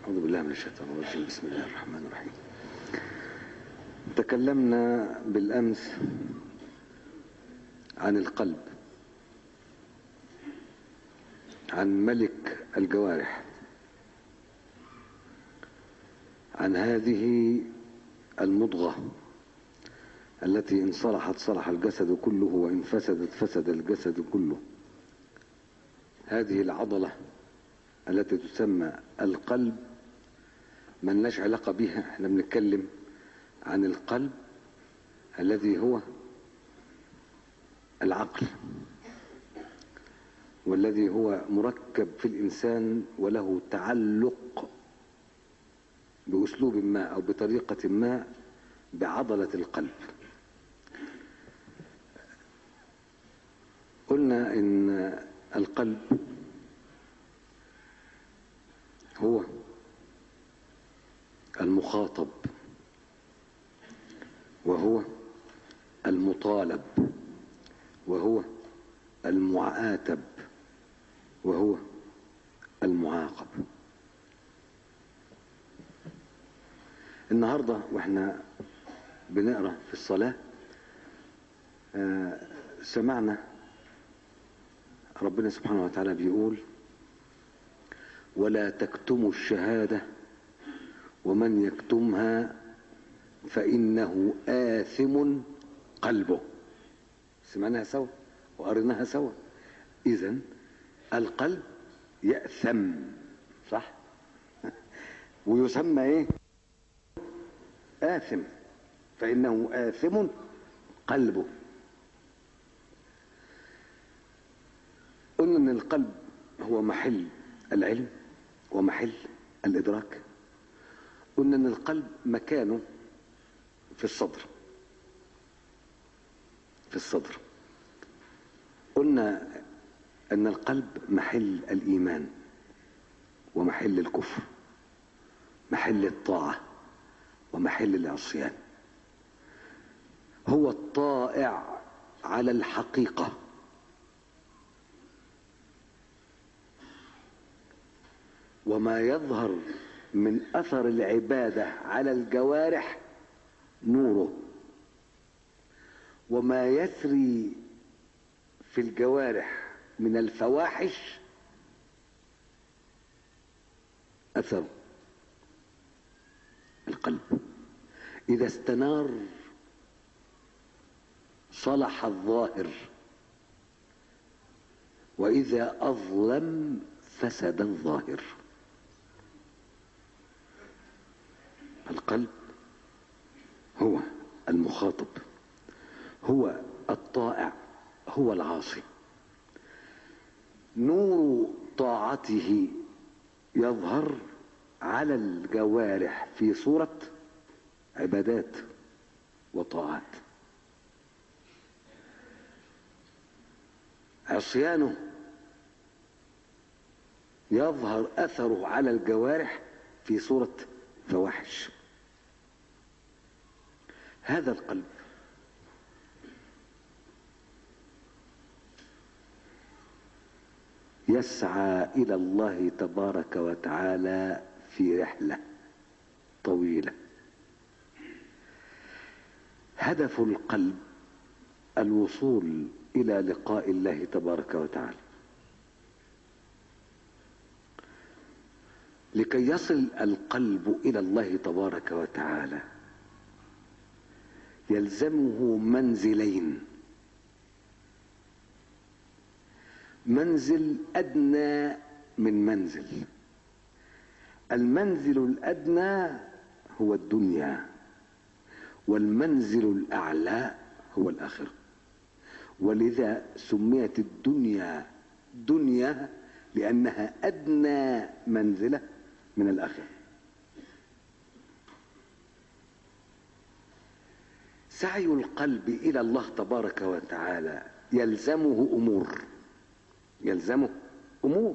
أعوذ بالله من الشيطان الرجيم بسم الله الرحمن الرحيم تكلمنا بالأمس عن القلب عن ملك الجوارح عن هذه المضغة التي إن صلحت صلح الجسد كله وإن فسدت فسد الجسد كله هذه العضلة التي تسمى القلب من لش علاقة بها احنا بنتكلم عن القلب الذي هو العقل والذي هو مركب في الإنسان وله تعلق بأسلوب ما أو بطريقة ما بعضلة القلب قلنا إن القلب هو المخاطب وهو المطالب وهو المعاتب وهو المعاقب النهارده واحنا بنقرا في الصلاه آه سمعنا ربنا سبحانه وتعالى بيقول ولا تكتموا الشهاده ومن يكتمها فانه آثم قلبه سمعناها سوا وقريناها سوا اذا القلب يأثم صح ويسمى ايه آثم فإنه آثم قلبه قلنا ان القلب هو محل العلم ومحل الإدراك قلنا ان القلب مكانه في الصدر في الصدر قلنا ان القلب محل الايمان ومحل الكفر محل الطاعه ومحل العصيان هو الطائع على الحقيقه وما يظهر من اثر العباده على الجوارح نوره وما يسري في الجوارح من الفواحش اثره القلب اذا استنار صلح الظاهر واذا اظلم فسد الظاهر القلب هو المخاطب هو الطائع هو العاصي نور طاعته يظهر على الجوارح في صورة عبادات وطاعات عصيانه يظهر أثره على الجوارح في صورة فواحش هذا القلب يسعى الى الله تبارك وتعالى في رحله طويله هدف القلب الوصول الى لقاء الله تبارك وتعالى لكي يصل القلب الى الله تبارك وتعالى يلزمه منزلين منزل ادنى من منزل المنزل الادنى هو الدنيا والمنزل الاعلى هو الاخره ولذا سميت الدنيا دنيا لانها ادنى منزله من الاخره سعي القلب الى الله تبارك وتعالى يلزمه امور يلزمه امور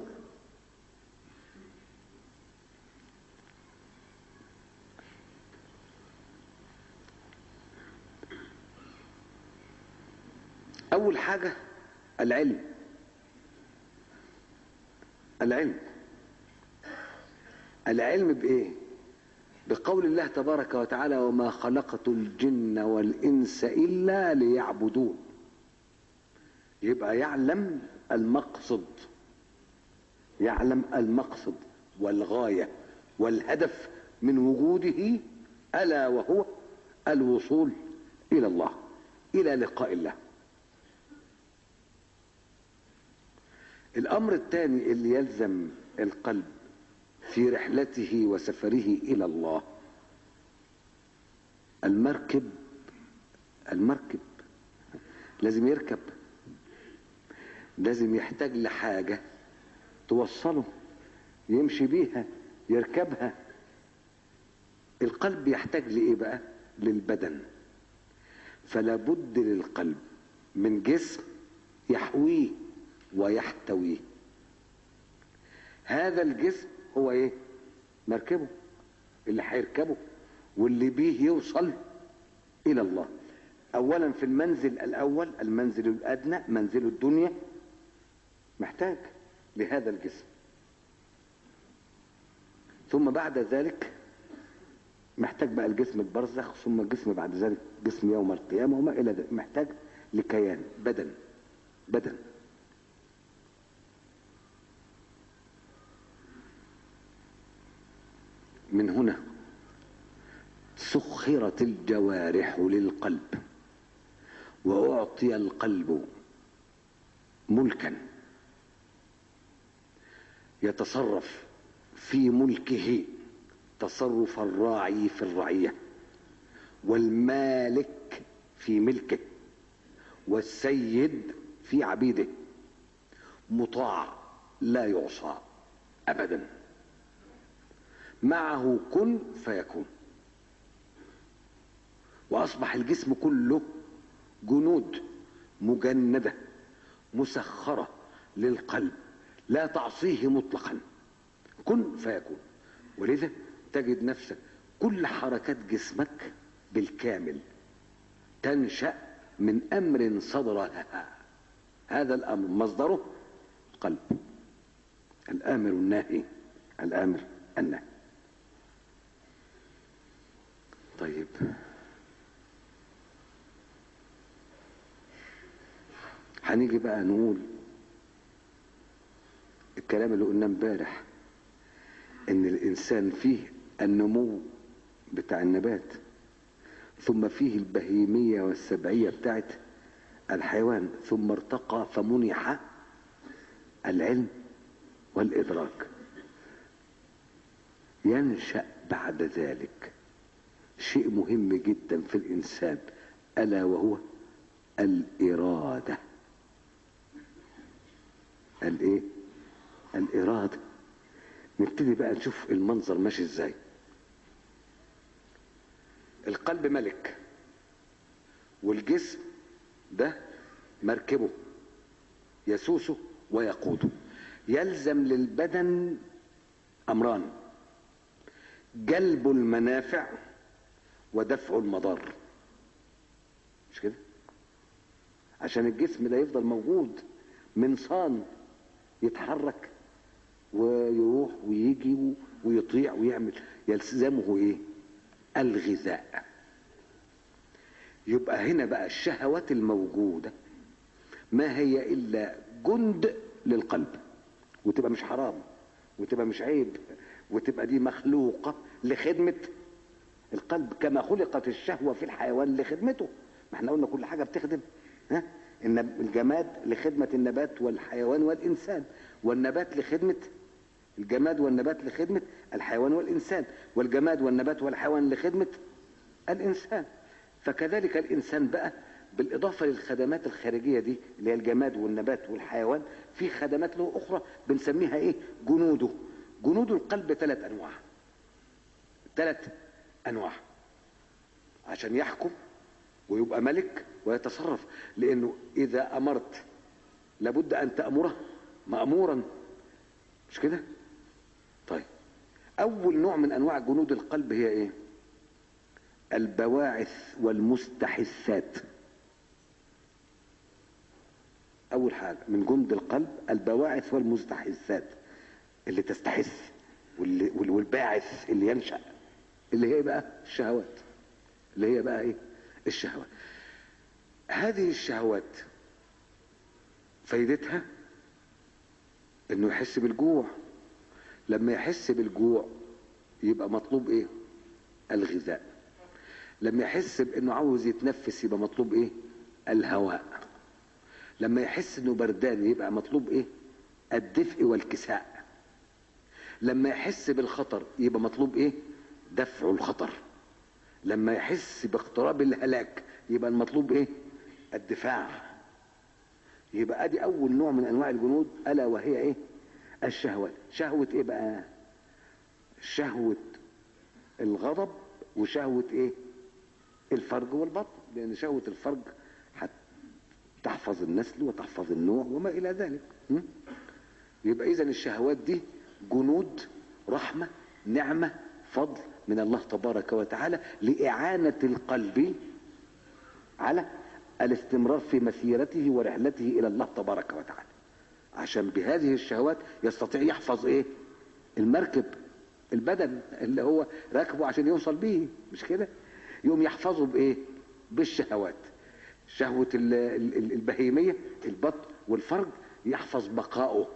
اول حاجه العلم العلم العلم بايه بقول الله تبارك وتعالى وما خلقت الجن والانس الا ليعبدون يبقى يعلم المقصد يعلم المقصد والغايه والهدف من وجوده الا وهو الوصول الى الله الى لقاء الله الامر الثاني اللي يلزم القلب في رحلته وسفره الى الله المركب المركب لازم يركب لازم يحتاج لحاجة توصله يمشي بيها يركبها القلب يحتاج لإيه بقى للبدن فلا بد للقلب من جسم يحويه ويحتويه هذا الجسم هو ايه مركبه اللي هيركبه واللي بيه يوصل الى الله اولا في المنزل الاول المنزل الادنى منزل الدنيا محتاج لهذا الجسم ثم بعد ذلك محتاج بقى الجسم البرزخ ثم الجسم بعد ذلك جسم يوم القيامة وما إلى ذلك محتاج لكيان بدن بدن من هنا سخرت الجوارح للقلب وأعطي القلب ملكا يتصرف في ملكه تصرف الراعي في الرعيه والمالك في ملكه والسيد في عبيده مطاع لا يعصى ابدا معه كن فيكون واصبح الجسم كله جنود مجنده مسخره للقلب لا تعصيه مطلقا كن فيكون ولذا تجد نفسك كل حركات جسمك بالكامل تنشا من امر صدر هذا الامر مصدره قلب الامر الناهي الامر الناهي طيب هنيجي بقى نقول الكلام اللي قلناه امبارح ان الانسان فيه النمو بتاع النبات ثم فيه البهيمية والسبعية بتاعت الحيوان ثم ارتقى فمنح العلم والإدراك ينشأ بعد ذلك شيء مهم جدا في الإنسان ألا وهو الإرادة الإيه؟ الإرادة نبتدي بقى نشوف المنظر ماشي ازاي القلب ملك والجسم ده مركبه يسوسه ويقوده يلزم للبدن امران جلب المنافع ودفع المضار مش كده عشان الجسم ده يفضل موجود من صان يتحرك ويروح ويجي ويطيع ويعمل يلزمه ايه الغذاء يبقى هنا بقى الشهوات الموجودة ما هي إلا جند للقلب وتبقى مش حرام وتبقى مش عيب وتبقى دي مخلوقة لخدمة القلب كما خلقت الشهوة في الحيوان لخدمته ما احنا قلنا كل حاجة بتخدم ها إن الجماد لخدمة النبات والحيوان والإنسان والنبات لخدمة الجماد والنبات لخدمة الحيوان والإنسان والجماد والنبات والحيوان لخدمة الإنسان فكذلك الإنسان بقى بالإضافة للخدمات الخارجية دي اللي هي الجماد والنبات والحيوان في خدمات له أخرى بنسميها إيه جنوده جنود القلب ثلاث أنواع ثلاث أنواع عشان يحكم ويبقى ملك ويتصرف لأنه إذا أمرت لابد أن تأمره مأمورا مش كده طيب اول نوع من انواع جنود القلب هي ايه البواعث والمستحثات اول حاجه من جند القلب البواعث والمستحثات اللي تستحث واللي وال- والباعث اللي ينشأ اللي هي بقى الشهوات اللي هي بقى ايه الشهوات هذه الشهوات فايدتها انه يحس بالجوع لما يحس بالجوع يبقى مطلوب ايه الغذاء لما يحس بانه عاوز يتنفس يبقى مطلوب ايه الهواء لما يحس انه بردان يبقى مطلوب ايه الدفء والكساء لما يحس بالخطر يبقى مطلوب ايه دفع الخطر لما يحس باقتراب الهلاك يبقى المطلوب ايه الدفاع يبقى ادي اول نوع من انواع الجنود الا وهي ايه الشهوات شهوة ايه بقى شهوة الغضب وشهوة ايه الفرج والبطن لان شهوة الفرج حت تحفظ النسل وتحفظ النوع وما الى ذلك م? يبقى اذا الشهوات دي جنود رحمة نعمة فضل من الله تبارك وتعالى لإعانة القلب على الاستمرار في مسيرته ورحلته إلى الله تبارك وتعالى عشان بهذه الشهوات يستطيع يحفظ ايه المركب البدن اللي هو راكبه عشان يوصل بيه مش كده يقوم يحفظه بايه بالشهوات شهوة ال- ال- البهيمية البطن والفرج يحفظ بقائه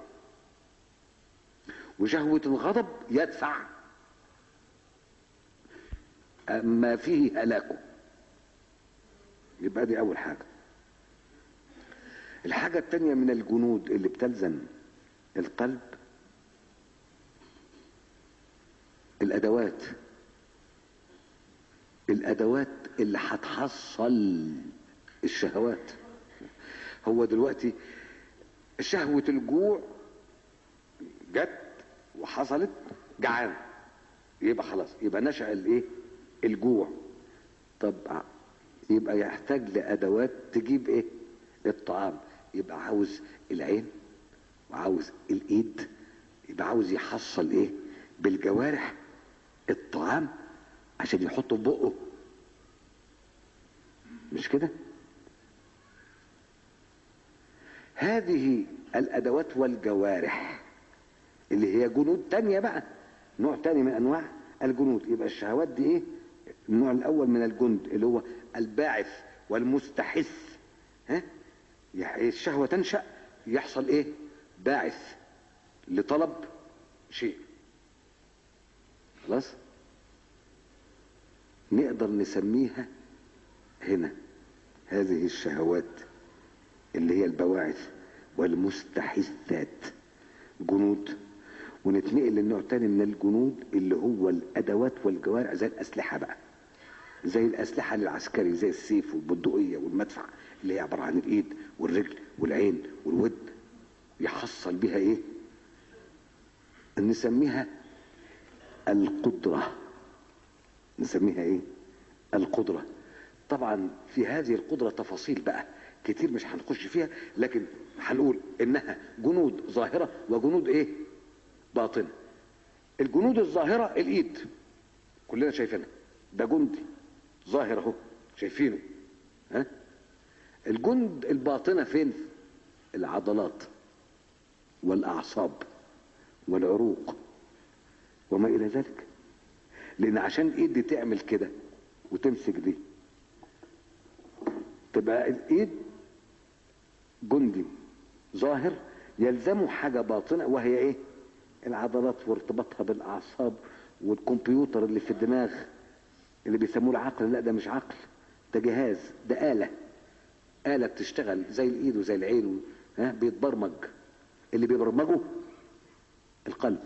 وشهوة الغضب يدفع ما فيه هلاكه يبقى دي أول حاجة الحاجة التانية من الجنود اللي بتلزم القلب الأدوات الأدوات اللي هتحصل الشهوات هو دلوقتي شهوة الجوع جت وحصلت جعان يبقى خلاص يبقى نشأ الايه الجوع طب يبقى يحتاج لأدوات تجيب ايه الطعام يبقى عاوز العين وعاوز الايد يبقى عاوز يحصل ايه بالجوارح الطعام عشان يحطه في بقه مش كده هذه الادوات والجوارح اللي هي جنود تانية بقى نوع تاني من انواع الجنود يبقى الشهوات دي ايه النوع الاول من الجند اللي هو الباعث والمستحث ها يعني الشهوة تنشأ يحصل ايه باعث لطلب شيء خلاص نقدر نسميها هنا هذه الشهوات اللي هي البواعث والمستحثات جنود ونتنقل للنوع تاني من الجنود اللي هو الادوات والجوارح زي الاسلحه بقى زي الاسلحه للعسكري زي السيف والبندقيه والمدفع اللي هي عباره عن الايد والرجل والعين والود يحصل بها ايه نسميها القدره نسميها ايه القدره طبعا في هذه القدره تفاصيل بقى كتير مش هنخش فيها لكن هنقول انها جنود ظاهره وجنود ايه باطنه الجنود الظاهره الايد كلنا شايفينها ده جندي ظاهر اهو شايفينه ها الجند الباطنه فين العضلات والاعصاب والعروق وما الى ذلك لان عشان الايد دي تعمل كده وتمسك دي تبقى الايد جندي ظاهر يلزمه حاجة باطنة وهي ايه العضلات وارتباطها بالاعصاب والكمبيوتر اللي في الدماغ اللي بيسموه العقل لا ده مش عقل ده جهاز ده آلة آلة بتشتغل زي الايد وزي العين ها بيتبرمج اللي بيبرمجه القلب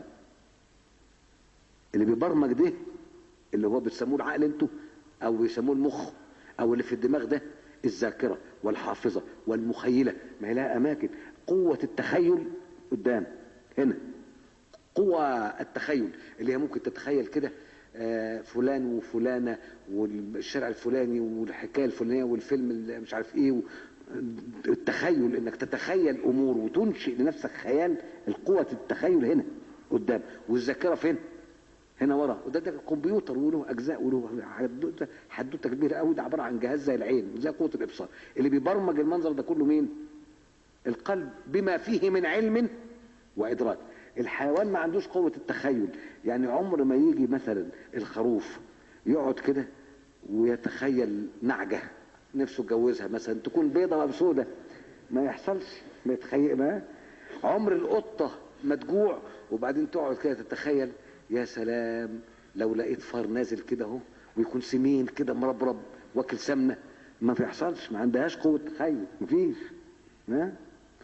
اللي بيبرمج ده اللي هو بتسموه العقل انتوا او بيسموه المخ او اللي في الدماغ ده الذاكره والحافظه والمخيله ما هي لها اماكن قوه التخيل قدام هنا قوة التخيل اللي هي ممكن تتخيل كده آه، فلان وفلانة والشارع الفلاني والحكاية الفلانية والفيلم اللي مش عارف ايه و- التخيل انك تتخيل امور وتنشئ لنفسك خيال القوة التخيل هنا قدام والذاكرة فين هنا ورا وده ده كمبيوتر وله اجزاء وله حدوته حدوته كبيره قوي ده عباره عن جهاز زي العين زي قوه الابصار اللي بيبرمج المنظر ده كله مين القلب بما فيه من علم وادراك الحيوان ما عندوش قوة التخيل يعني عمر ما يجي مثلا الخروف يقعد كده ويتخيل نعجة نفسه يتجوزها مثلا تكون بيضة ولا سودة ما يحصلش ما يتخيل ما عمر القطة ما تجوع وبعدين تقعد كده تتخيل يا سلام لو لقيت فار نازل كده اهو ويكون سمين كده مربرب واكل سمنه ما بيحصلش ما عندهاش قوه تخيل مفيش ها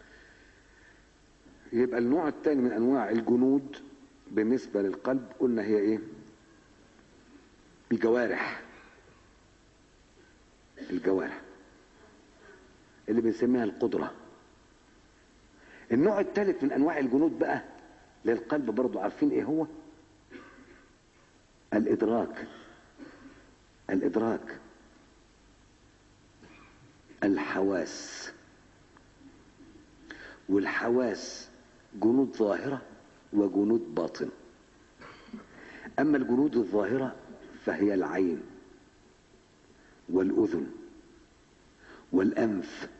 يبقى النوع الثاني من انواع الجنود بالنسبه للقلب قلنا هي ايه الجوارح الجوارح اللي بنسميها القدره النوع الثالث من انواع الجنود بقى للقلب برضو عارفين ايه هو الادراك الادراك الحواس والحواس جنود ظاهره وجنود باطن اما الجنود الظاهره فهي العين والاذن والانف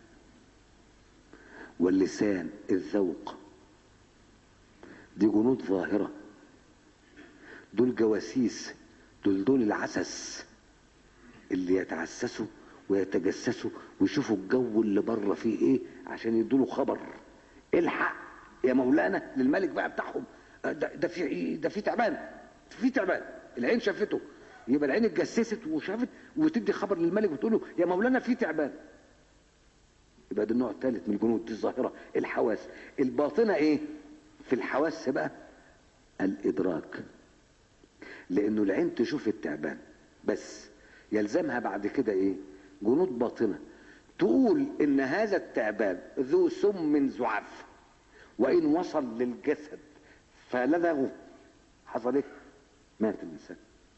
واللسان الذوق دي جنود ظاهره دول جواسيس دول دول العسس اللي يتعسسوا ويتجسسوا ويشوفوا الجو اللي بره فيه ايه عشان يدوا خبر الحق يا مولانا للملك بقى بتاعهم ده, ده في ده في تعبان في تعبان العين شافته يبقى العين اتجسست وشافت وتدي خبر للملك وتقول له يا مولانا في تعبان يبقى ده النوع الثالث من الجنود دي الظاهره الحواس الباطنه ايه في الحواس بقى الادراك لانه العين تشوف التعبان بس يلزمها بعد كده ايه جنود باطنه تقول ان هذا التعبان ذو سم زعاف وان وصل للجسد فلدغه حصل ايه مات الانسان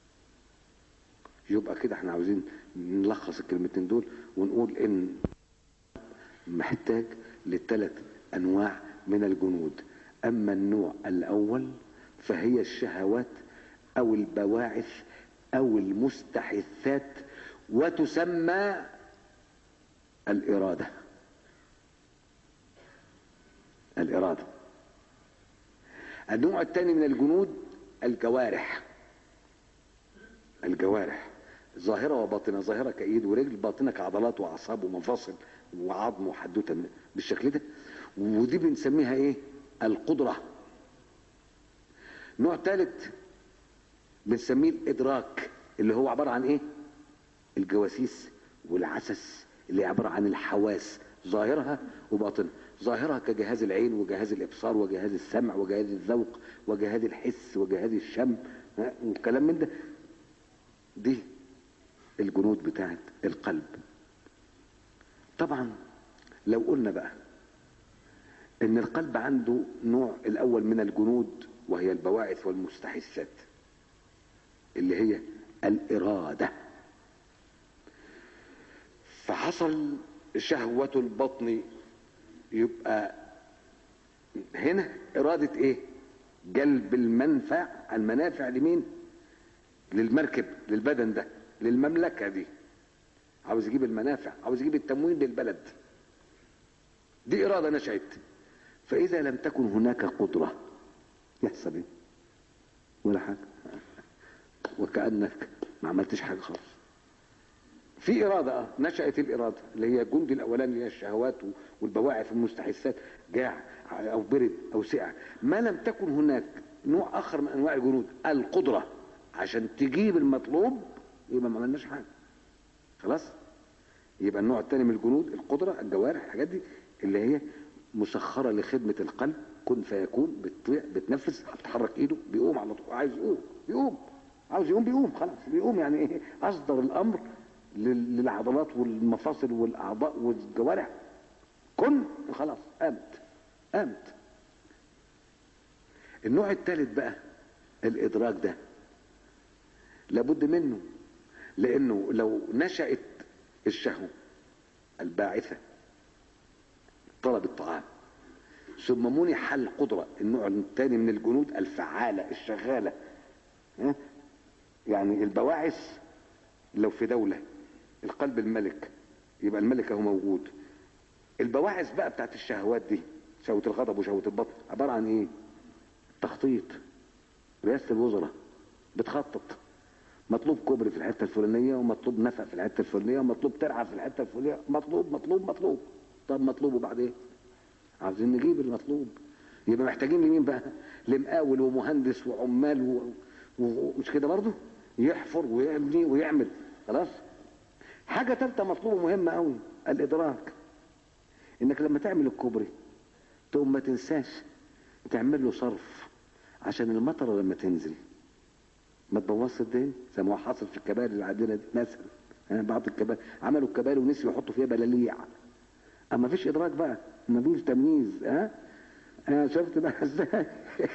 يبقى كده احنا عاوزين نلخص الكلمتين دول ونقول ان محتاج لثلاث انواع من الجنود اما النوع الاول فهي الشهوات او البواعث او المستحثات وتسمى الاراده الاراده النوع الثاني من الجنود الجوارح الجوارح ظاهره وباطنه ظاهره كايد ورجل باطنه كعضلات واعصاب ومفاصل وعظم وحدوته بالشكل ده ودي بنسميها ايه القدره نوع ثالث بنسميه الادراك اللي هو عباره عن ايه الجواسيس والعسس اللي عباره عن الحواس ظاهرها وباطنها ظاهرها كجهاز العين وجهاز الابصار وجهاز السمع وجهاز الذوق وجهاز الحس وجهاز الشم والكلام من ده دي الجنود بتاعت القلب طبعا لو قلنا بقى ان القلب عنده نوع الاول من الجنود وهي البواعث والمستحثات اللي هي الاراده فحصل شهوة البطن يبقى هنا إرادة إيه؟ جلب المنفع المنافع لمين؟ للمركب للبدن ده للمملكة دي عاوز يجيب المنافع عاوز يجيب التموين للبلد دي إرادة نشأت فإذا لم تكن هناك قدرة يحصل إيه؟ ولا حاجة وكأنك ما عملتش حاجة خالص في إرادة اه نشأت الإرادة اللي هي الجند الأولاني اللي هي الشهوات والبواعث والمستحثات جاع أو برد أو سقع ما لم تكن هناك نوع آخر من أنواع الجنود القدرة عشان تجيب المطلوب يبقى ما عملناش حاجة خلاص يبقى النوع الثاني من الجنود القدرة الجوارح الحاجات دي اللي هي مسخرة لخدمة القلب كن فيكون بتطيع بتنفذ بتحرك ايده بيقوم على طول عايز يقوم بيقوم عاوز يقوم بيقوم خلاص بيقوم يعني ايه اصدر الامر للعضلات والمفاصل والاعضاء والجوارح كن خلاص قامت قامت النوع الثالث بقى الادراك ده لابد منه لانه لو نشأت الشهوة الباعثة طلب الطعام ثم منح القدرة النوع الثاني من الجنود الفعالة الشغالة يعني البواعث لو في دولة القلب الملك يبقى الملك اهو موجود البواعث بقى بتاعت الشهوات دي شهوة الغضب وشهوة البطن عبارة عن ايه تخطيط رئاسة الوزراء بتخطط مطلوب كوبري في الحتة الفلانية ومطلوب نفق في الحتة الفلانية ومطلوب ترعة في الحتة الفلانية مطلوب مطلوب مطلوب طب مطلوب وبعدين عاوزين نجيب المطلوب يبقى محتاجين لمين بقى لمقاول ومهندس وعمال و... ومش كده برضه يحفر ويبني ويعمل خلاص حاجة تالتة مطلوبة مهمة قوي الإدراك إنك لما تعمل الكوبري تقوم ما تنساش تعمل له صرف عشان المطره لما تنزل ما تبوظش الدنيا زي ما هو حاصل في الكباري اللي عندنا دي مثلا يعني بعض الكباري عملوا الكباري ونسيوا يحطوا فيها بلاليع اما فيش ادراك بقى ما فيش تمييز ها انا شفت بقى ازاي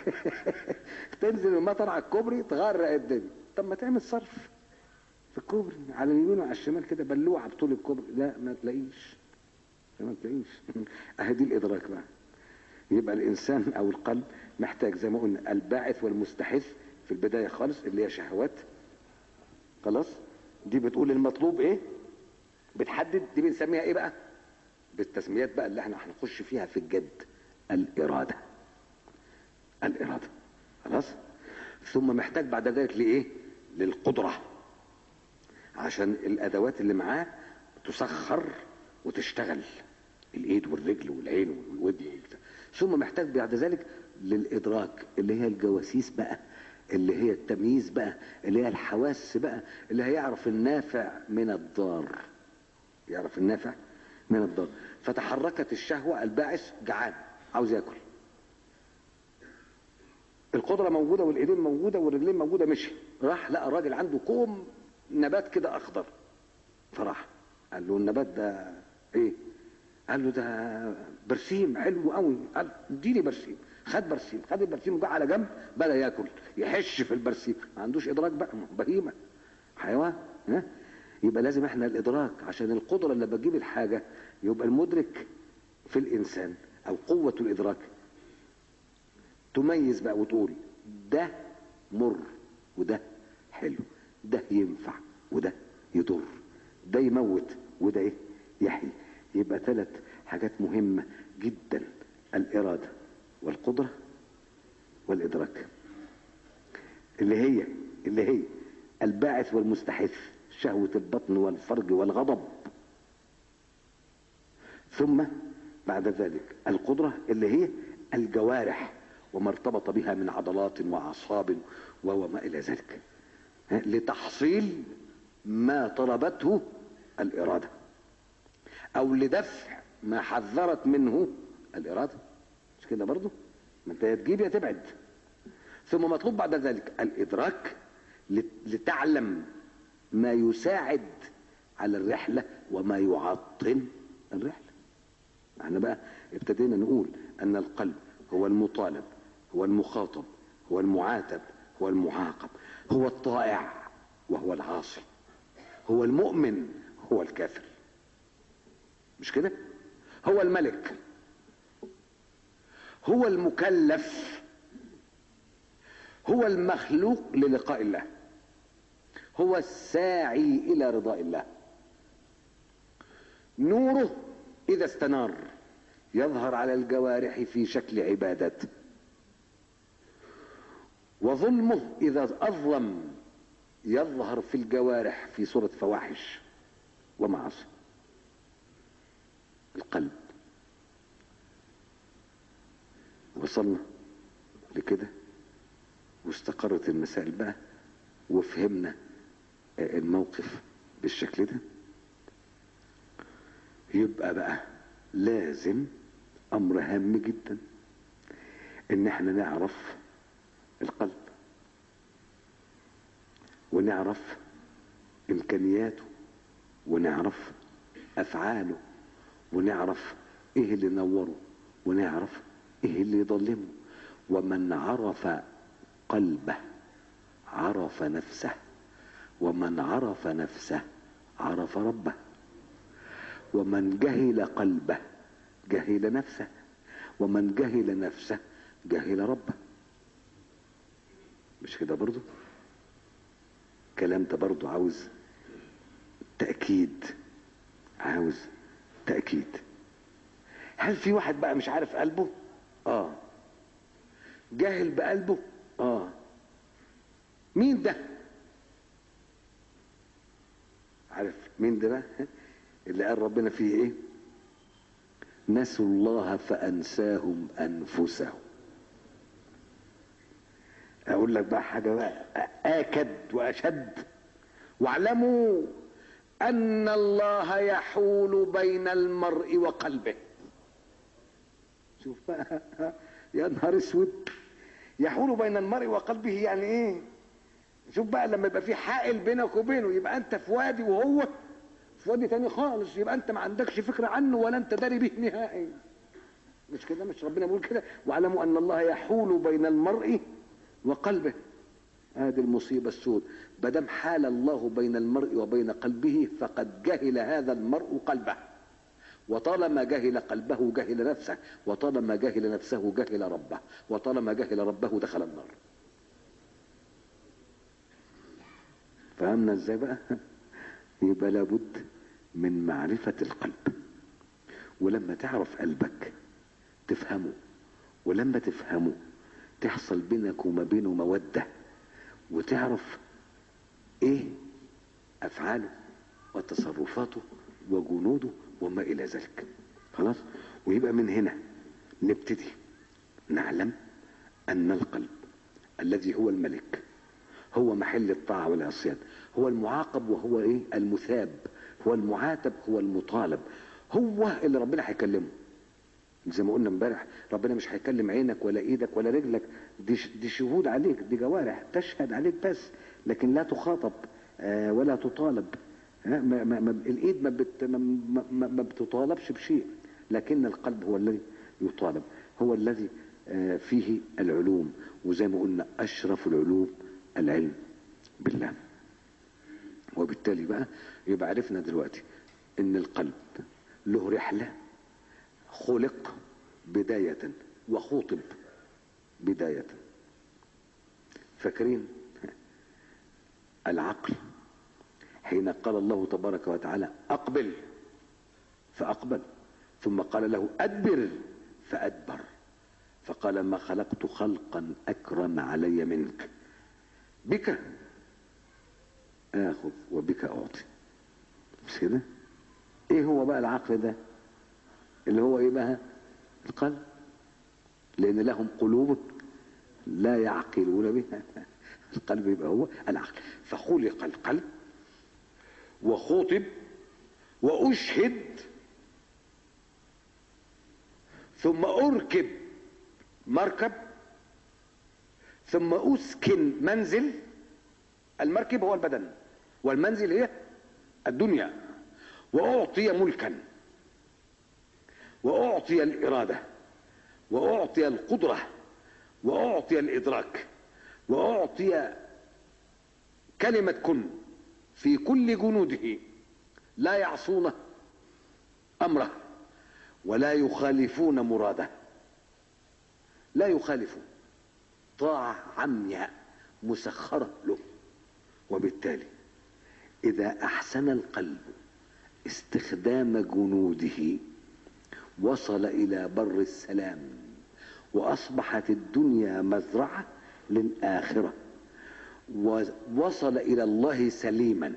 تنزل المطر على الكوبري تغرق الدنيا طب ما تعمل صرف في الكوبري على اليمين وعلى الشمال كده بلوعه بطول الكوبري لا ما تلاقيش ما تلاقيش اهي دي الادراك بقى يبقى الانسان او القلب محتاج زي ما قلنا الباعث والمستحث في البدايه خالص اللي هي شهوات خلاص دي بتقول المطلوب ايه بتحدد دي بنسميها ايه بقى بالتسميات بقى اللي احنا هنخش فيها في الجد الاراده الاراده خلاص ثم محتاج بعد ذلك لايه للقدره عشان الادوات اللي معاه تسخر وتشتغل الايد والرجل والعين والودن والبتاع ثم محتاج بعد ذلك للادراك اللي هي الجواسيس بقى اللي هي التمييز بقى اللي هي الحواس بقى اللي هيعرف النافع من الضار يعرف النافع من الضار فتحركت الشهوة الباعث جعان عاوز ياكل القدرة موجودة والايدين موجودة والرجلين موجودة مشي راح لقى الراجل عنده كوم نبات كده اخضر فراح قال له النبات ده ايه قال له ده برسيم حلو قوي قال اديني برسيم خد برسيم خد البرسيم وجا على جنب بدا ياكل يحش في البرسيم ما عندوش ادراك بقى بهيمه حيوان ها يبقى لازم احنا الادراك عشان القدره اللي بتجيب الحاجه يبقى المدرك في الانسان او قوه الادراك تميز بقى وتقول ده مر وده حلو ده ينفع وده يضر ده يموت وده ايه يحيي يبقى ثلاث حاجات مهمة جدا الإرادة والقدرة والإدراك اللي هي اللي هي الباعث والمستحث شهوة البطن والفرج والغضب ثم بعد ذلك القدرة اللي هي الجوارح وما ارتبط بها من عضلات وأعصاب وما إلى ذلك لتحصيل ما طلبته الإرادة او لدفع ما حذرت منه الاراده مش كده برضه ما انت يا تجيب يا تبعد ثم مطلوب بعد ذلك الادراك لتعلم ما يساعد على الرحله وما يعطل الرحله احنا بقى ابتدينا نقول ان القلب هو المطالب هو المخاطب هو المعاتب هو المعاقب هو الطائع وهو العاصي هو المؤمن هو الكافر مش كده هو الملك هو المكلف هو المخلوق للقاء الله هو الساعي الى رضاء الله نوره اذا استنار يظهر على الجوارح في شكل عبادات وظلمه اذا اظلم يظهر في الجوارح في صوره فواحش ومعاصي القلب وصلنا لكده واستقرت المسائل بقى وفهمنا الموقف بالشكل ده يبقى بقى لازم امر هام جدا ان احنا نعرف القلب ونعرف امكانياته ونعرف افعاله ونعرف ايه اللي نوره ونعرف ايه اللي يضلمه ومن عرف قلبه عرف نفسه ومن عرف نفسه عرف ربه ومن جهل قلبه جهل نفسه ومن جهل نفسه جهل ربه مش كده برضو الكلام ده برضو عاوز تأكيد عاوز تأكيد هل في واحد بقى مش عارف قلبه اه جاهل بقلبه اه مين ده عارف مين ده بقى اللي قال ربنا فيه ايه نسوا الله فانساهم انفسهم اقول لك بقى حاجه بقى اكد واشد واعلموا ان الله يحول بين المرء وقلبه شوف بقى يا نهار اسود يحول بين المرء وقلبه يعني ايه شوف بقى لما يبقى في حائل بينك وبينه يبقى انت في وادي وهو في وادي تاني خالص يبقى انت ما عندكش فكره عنه ولا انت داري به نهائي مش كده مش ربنا بيقول كده واعلموا ان الله يحول بين المرء وقلبه هذه المصيبة السود بدم حال الله بين المرء وبين قلبه فقد جهل هذا المرء قلبه وطالما جهل قلبه جهل نفسه وطالما جهل نفسه جهل ربه وطالما جهل ربه دخل النار فهمنا ازاي بقى يبقى لابد من معرفة القلب ولما تعرف قلبك تفهمه ولما تفهمه تحصل بينك وما بينه مودة وتعرف ايه افعاله وتصرفاته وجنوده وما الى ذلك خلاص ويبقى من هنا نبتدي نعلم ان القلب الذي هو الملك هو محل الطاعة والعصيان هو المعاقب وهو ايه المثاب هو المعاتب هو المطالب هو اللي ربنا هيكلمه زي ما قلنا امبارح ربنا مش هيكلم عينك ولا ايدك ولا رجلك دي دي شهود عليك دي جوارح تشهد عليك بس لكن لا تخاطب آه ولا تطالب ما ما ما الايد ما, بت ما, ما, ما بتطالبش بشيء لكن القلب هو الذي يطالب هو الذي آه فيه العلوم وزي ما قلنا اشرف العلوم العلم بالله وبالتالي بقى يبقى عرفنا دلوقتي ان القلب له رحله خلق بداية وخوطب بداية فاكرين العقل حين قال الله تبارك وتعالى أقبل فأقبل ثم قال له أدبر فأدبر فقال ما خلقت خلقا أكرم علي منك بك آخذ وبك أعطي مش كده ايه هو بقى العقل ده اللي هو ايه بقى القلب لان لهم قلوب لا يعقلون بها القلب يبقى هو العقل فخلق القلب وخوطب واشهد ثم اركب مركب ثم اسكن منزل المركب هو البدن والمنزل هي الدنيا واعطي ملكا واعطي الاراده واعطي القدره واعطي الادراك واعطي كلمه كن في كل جنوده لا يعصون امره ولا يخالفون مراده لا يخالفون طاعه عمياء مسخره له وبالتالي اذا احسن القلب استخدام جنوده وصل الى بر السلام واصبحت الدنيا مزرعه للاخره ووصل الى الله سليما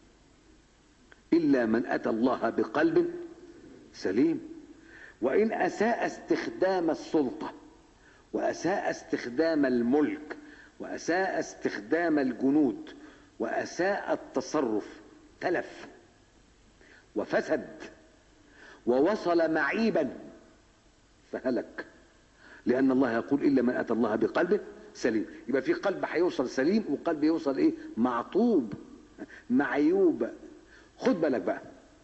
الا من اتى الله بقلب سليم وان اساء استخدام السلطه واساء استخدام الملك واساء استخدام الجنود واساء التصرف تلف وفسد ووصل معيبا فهلك لان الله يقول الا من اتى الله بقلب سليم يبقى في قلب هيوصل سليم وقلب يوصل ايه معطوب معيوب خد بالك بقى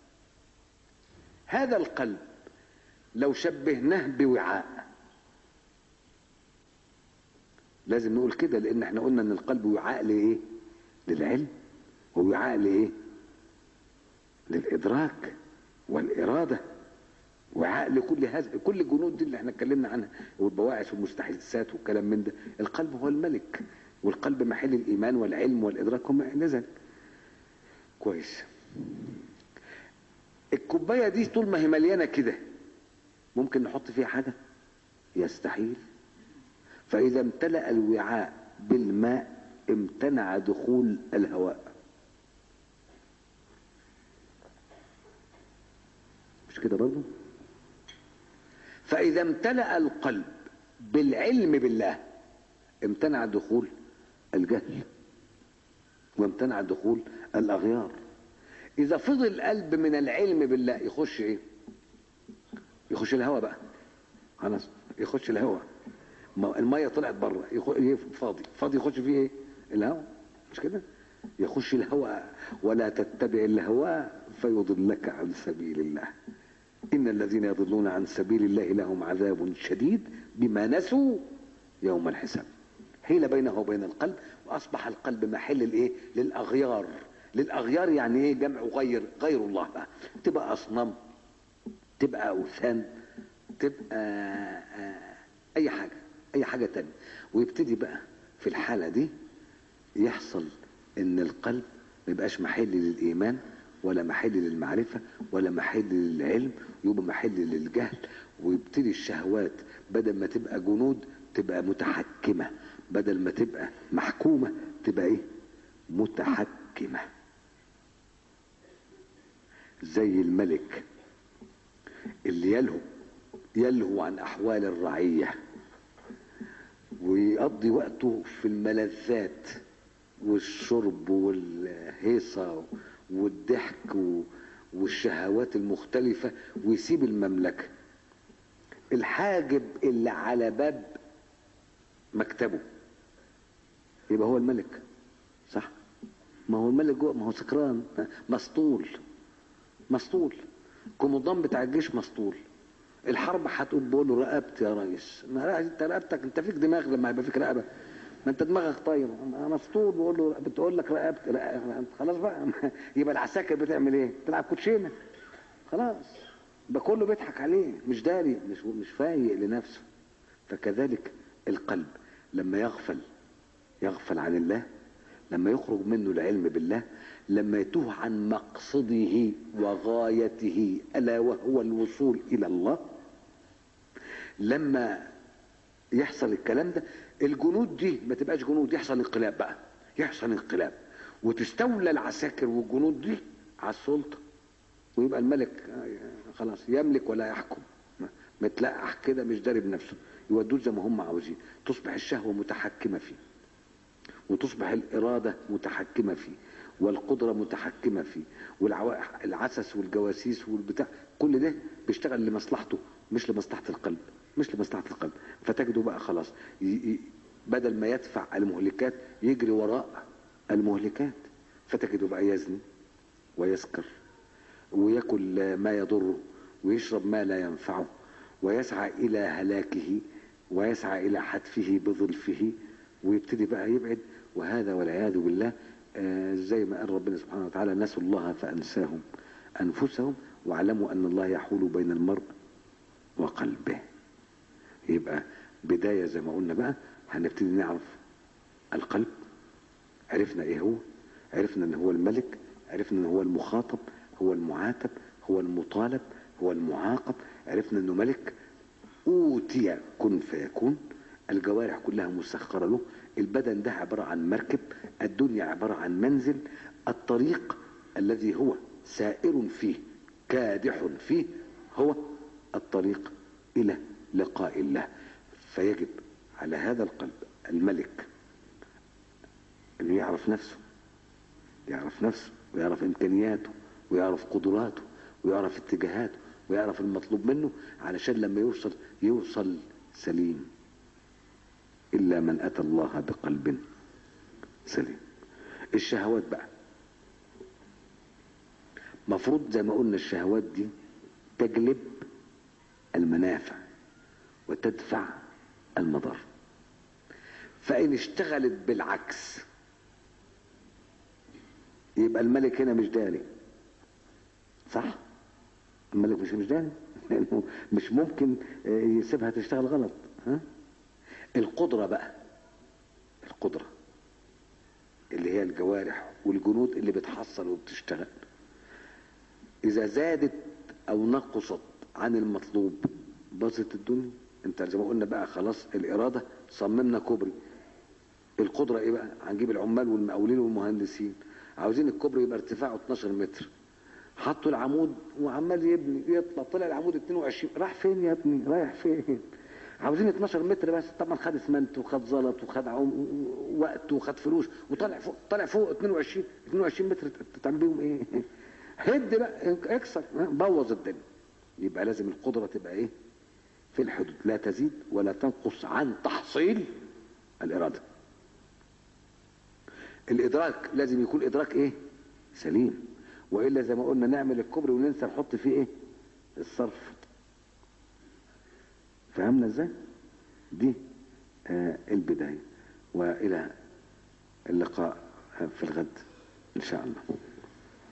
هذا القلب لو شبهناه بوعاء لازم نقول كده لان احنا قلنا ان القلب وعاء لايه للعلم ووعاء لايه للادراك والاراده وعاء لكل هذا كل الجنود دي اللي احنا اتكلمنا عنها والبواعث والمستحدثات والكلام من ده القلب هو الملك والقلب محل الايمان والعلم والادراك وما الى ذلك كويس الكوبايه دي طول ما هي مليانه كده ممكن نحط فيها حاجه يستحيل فإذا امتلأ الوعاء بالماء امتنع دخول الهواء مش كده برضه فإذا امتلأ القلب بالعلم بالله امتنع دخول الجهل وامتنع دخول الأغيار إذا فضل القلب من العلم بالله يخش إيه؟ يخش الهواء بقى خلاص يخش الهواء ما المية طلعت بره يخ... فاضي فاضي يخش فيه إيه؟ الهواء مش كده؟ يخش الهواء ولا تتبع الهوى فيضلك عن سبيل الله إن الذين يضلون عن سبيل الله لهم عذاب شديد بما نسوا يوم الحساب حيل بينه وبين القلب وأصبح القلب محل الإيه؟ للأغيار للأغيار يعني إيه جمع غير غير الله بقى تبقى أصنام تبقى أوثان تبقى آه أي حاجة أي حاجة تانية ويبتدي بقى في الحالة دي يحصل إن القلب ما يبقاش محل للإيمان ولا محل للمعرفة ولا محل للعلم يبقى محل للجهل ويبتدي الشهوات بدل ما تبقى جنود تبقى متحكمة بدل ما تبقى محكومة تبقى ايه متحكمة زي الملك اللي يلهو يلهو عن احوال الرعية ويقضي وقته في الملذات والشرب والهيصة والضحك والشهوات المختلفة ويسيب المملكة الحاجب اللي على باب مكتبه يبقى هو الملك صح ما هو الملك جوه ما هو سكران مسطول مسطول كومودان بتاع الجيش مسطول الحرب هتقول بقول له رقبتي يا ريس ما انت رقبتك انت فيك دماغ لما يبقى فيك رقبه ما انت دماغك طاير مسطول بقول له بتقول لك رقبتي رقبتي خلاص بقى يبقى العساكر بتعمل ايه؟ تلعب كوتشينه خلاص يبقى كله بيضحك عليه مش داري مش مش فايق لنفسه فكذلك القلب لما يغفل يغفل عن الله لما يخرج منه العلم بالله لما يتوه عن مقصده وغايته الا وهو الوصول الى الله لما يحصل الكلام ده الجنود دي ما تبقاش جنود يحصل انقلاب بقى يحصل انقلاب وتستولى العساكر والجنود دي على السلطه ويبقى الملك خلاص يملك ولا يحكم متلقح كده مش داري بنفسه يودوه زي ما هم عاوزين تصبح الشهوه متحكمه فيه وتصبح الاراده متحكمه فيه والقدره متحكمه فيه والعسس والجواسيس والبتاع كل ده بيشتغل لمصلحته مش لمصلحه القلب مش لمصلحه القلب فتجده بقى خلاص بدل ما يدفع المهلكات يجري وراء المهلكات فتجده بقى يزني ويسكر وياكل ما يضره ويشرب ما لا ينفعه ويسعى الى هلاكه ويسعى الى حتفه بظلفه ويبتدي بقى يبعد وهذا والعياذ بالله آه زي ما قال ربنا سبحانه وتعالى نسوا الله فانساهم انفسهم واعلموا ان الله يحول بين المرء وقلبه يبقى بدايه زي ما قلنا بقى هنبتدي نعرف القلب عرفنا ايه هو عرفنا ان هو الملك عرفنا ان هو المخاطب هو المعاتب هو المطالب هو المعاقب عرفنا انه ملك اوتي كن فيكون الجوارح كلها مسخرة له البدن ده عبارة عن مركب الدنيا عبارة عن منزل الطريق الذي هو سائر فيه كادح فيه هو الطريق إلى لقاء الله فيجب على هذا القلب الملك انه يعرف نفسه يعرف نفسه ويعرف امكانياته ويعرف قدراته ويعرف اتجاهاته ويعرف المطلوب منه علشان لما يوصل يوصل سليم إلا من أتى الله بقلب سليم الشهوات بقى مفروض زي ما قلنا الشهوات دي تجلب المنافع وتدفع المضار فإن اشتغلت بالعكس يبقى الملك هنا مش داري صح الملك مش مش داري لانه مش ممكن يسيبها تشتغل غلط ها القدرة بقى القدرة اللي هي الجوارح والجنود اللي بتحصل وبتشتغل إذا زادت أو نقصت عن المطلوب باظت الدنيا انت زي ما قلنا بقى خلاص الإرادة صممنا كوبري القدره ايه بقى هنجيب العمال والمقاولين والمهندسين عاوزين الكوبري يبقى ارتفاعه 12 متر حطوا العمود وعمال يبني يطلع طلع العمود 22 راح فين يا ابني رايح فين عاوزين 12 متر بس طبعا خد اسمنت وخد زلط وخد عم... وقت وخد فلوس وطلع فوق طلع فوق 22 22 متر تعمل بيهم ايه هد بقى اكسر بوظ الدنيا يبقى لازم القدره تبقى ايه في الحدود لا تزيد ولا تنقص عن تحصيل الاراده الادراك لازم يكون ادراك ايه سليم والا زي ما قلنا نعمل الكوبري وننسى نحط فيه ايه الصرف فهمنا ازاي دي آه البدايه والى اللقاء في الغد ان شاء الله